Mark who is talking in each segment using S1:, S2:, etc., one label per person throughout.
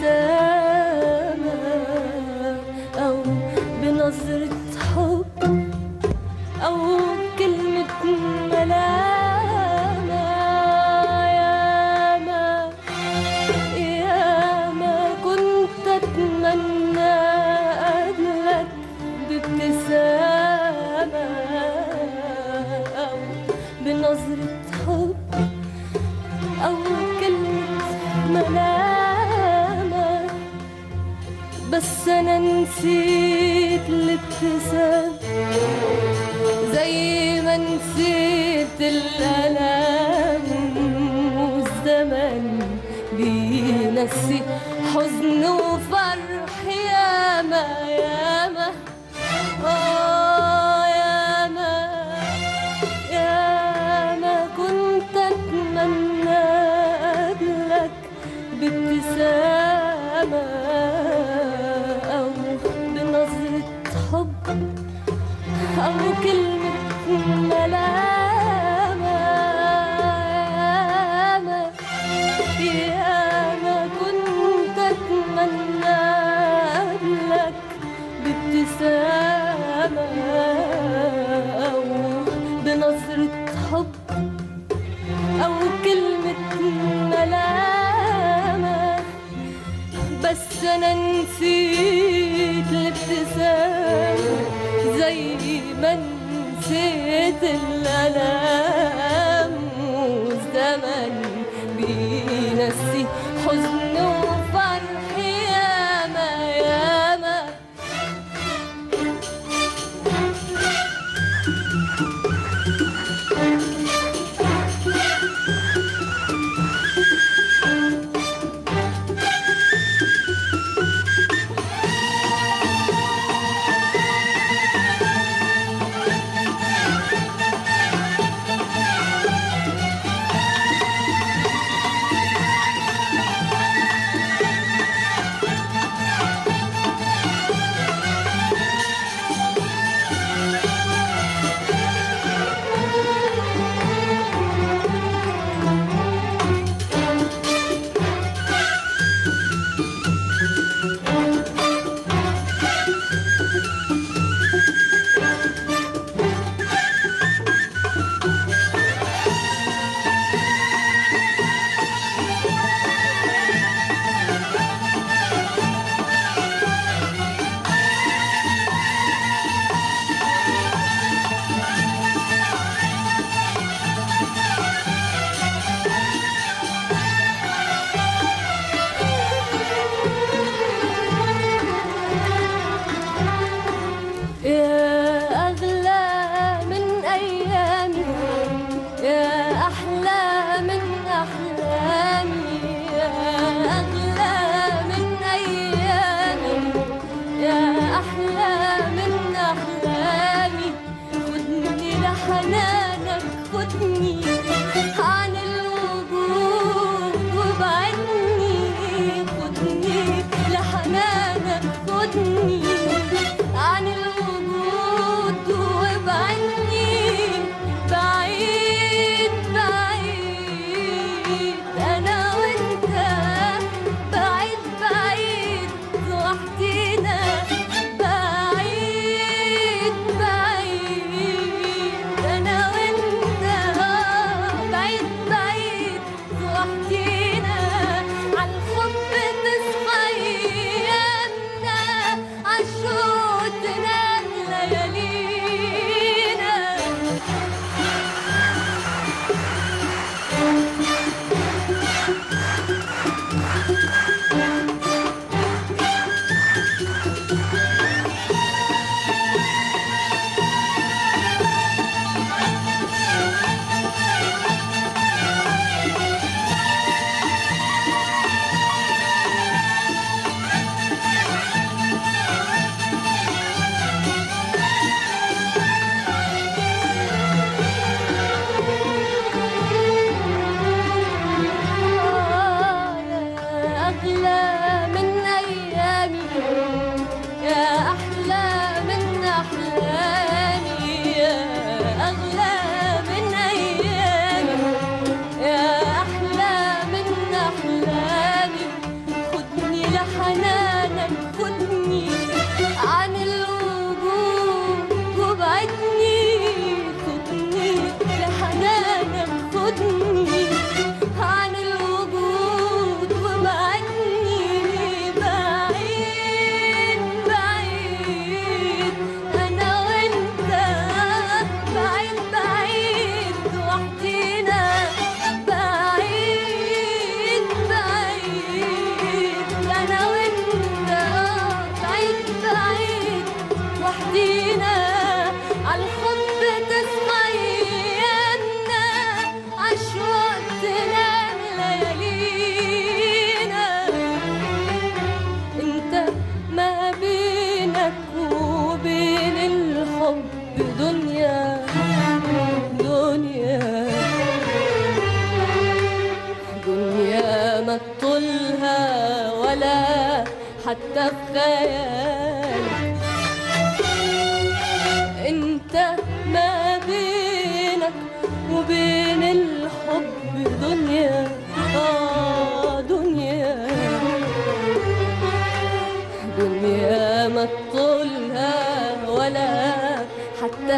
S1: بابتسامة أو بنظرة حب أو كلمة ملامة ياما ياما كنت أتمنى أقابلك بابتسامة أو بنظرة حب أو كلمة ملامة بس أنا نسيت الابتسام زي ما نسيت الألم والزمن بينسي حزن وفرح ياما ياما آه ياما ياما كنت أتمنى أقابلك بابتسامة أو بنظرة حب أو كلمة ملامة ياما ياما كنت أتمنى أقابلك بابتسامة أو بنظرة حب أو كلمة ملامة بس أنا نسيت الابتسامة زي ما نسيت الألم والزمن بينسي حزن وفرح ياما ياما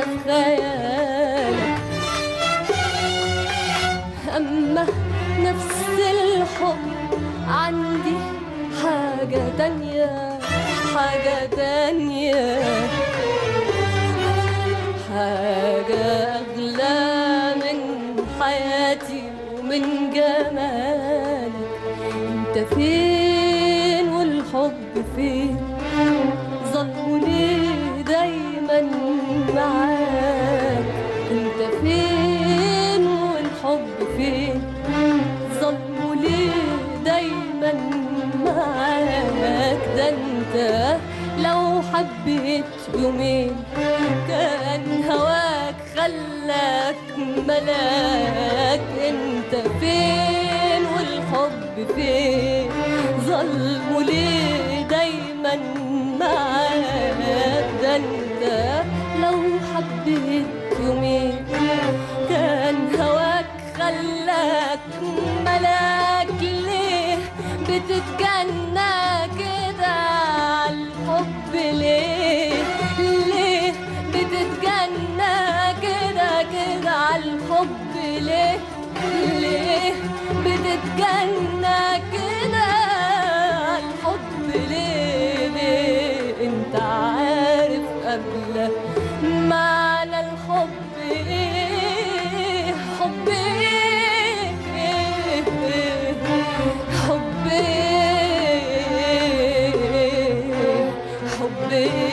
S1: في خيالك أما نفس الحب عندي حاجة تانية حاجة تانية حاجة أغلى من حياتي ومن جمالك انت فين والحب فين ظلموا ليه دايما معاك انت فين والحب فين ظلموا ليه دايما معاك ده انت لو حبيت يومين كان هواك خلاك ملاك انت فين والحب فين ظلموا ليه دايما معاك ده انت لو حبيت يومين كان هواك خلاك ملاك ليه بتتجنى كده عالحب ليه ليه بتتجنى كده كده عالحب ليه ليه بتتجنى كده عالحب ليه ليه انت عارف قبل معنى الحب ايه حب ايه حب ايه حب ايه